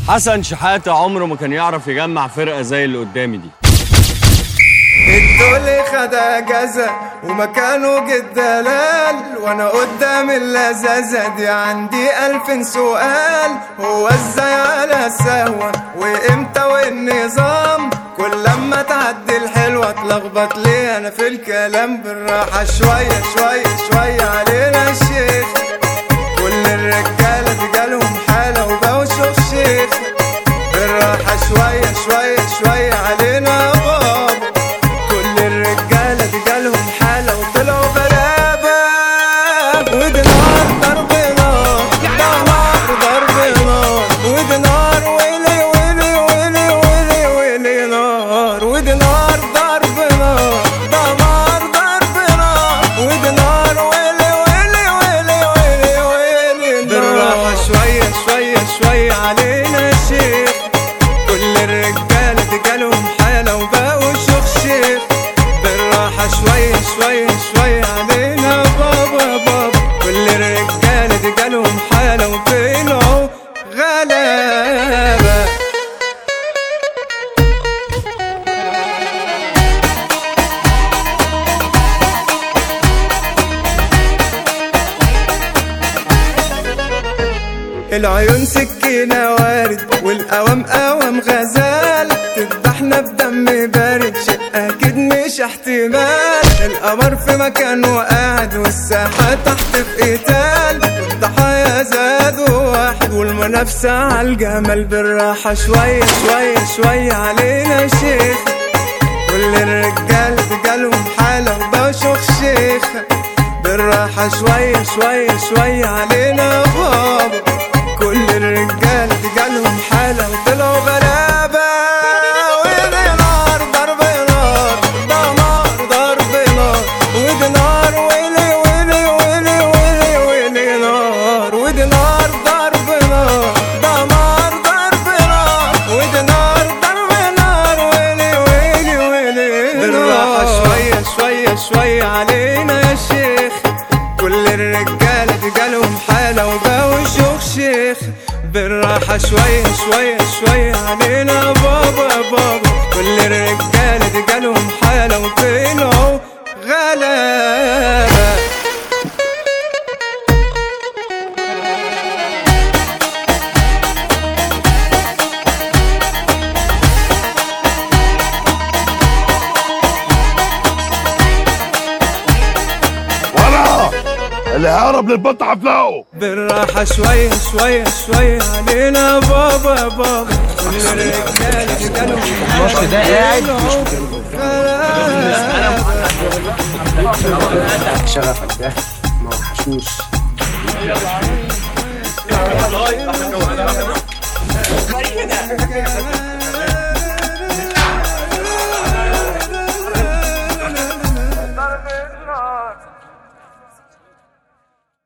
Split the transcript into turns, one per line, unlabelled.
حسن شحاتة عمره ما كان يعرف يجمع فرقة زي اللي قدامي دي
الدول خد اجازة ومكانه جد دلال وانا قدام اللذاذة دي عندي الف سؤال هو ازاي على السهوة وامتى والنظام كل لما تعدي الحلوة اتلخبط ليه انا في الكلام بالراحة شوية شوية شوية علينا الشيخ كل الرجالة دي جالهم حالة وبقوا شوف شيخ بالراحة شوية شوية شوية علينا بابا كل الرجالة دي جالهم حالة وطلعوا غلابة ودي نار ضرب نار ده نار ضرب نار ودي نار ويلي ويلي ويلي ويلي ويلي نار ودي نار ضرب نار ده نار ضرب نار ودي نار ويلي ويلي ويلي ويلي ويلي نار بالراحة شوية شوية شوية علينا شيخ كل الرجالة دي جالهم حالة وبقوا شيخ شيخ بالراحة شوية شوية شوية علينا بابا بابا كل الرجالة دي جالهم حالة وطلعوا غلابة العيون سكينة وارد والقوام قوام غزال تذبحنا بدم بارد شيء أكيد مش احتمال القمر في مكانه قاعد والساحة تحت في قتال والضحايا زادوا واحد والمنافسة عالجمال بالراحة شوية شوية شوية علينا شيخ كل الرجال جالهم حالة وبشوخ شيخ بالراحة شوية شوية شوية علينا بابا كل الرجال جالهم حالة وطلعوا غلابة ودي نار ضرب نار ده نار ضرب نار ودي نار ويلي ويلي ويلي ويلي ويلي نار ودي نار ضرب نار ده نار ضرب نار ودي نار ضرب نار ويلي ويلي ويلي بالراحة شوية شوية شوية علينا يا شيخ كل الرجالة دي جالهم حالة وبقوا شيوخ شيخ بالراحة شوية شوية شوية علينا بابا بابا كل الرجالة دي جالهم حالة وطلعوا غلابة
ورا اللي هرب للبط حفلقه
بالراحة شوية شوية شوية علينا بابا بابا كل الرجالة دي جالهم
المشط ده قاعد
غلابة
شغفك ده ما وحشوش
كده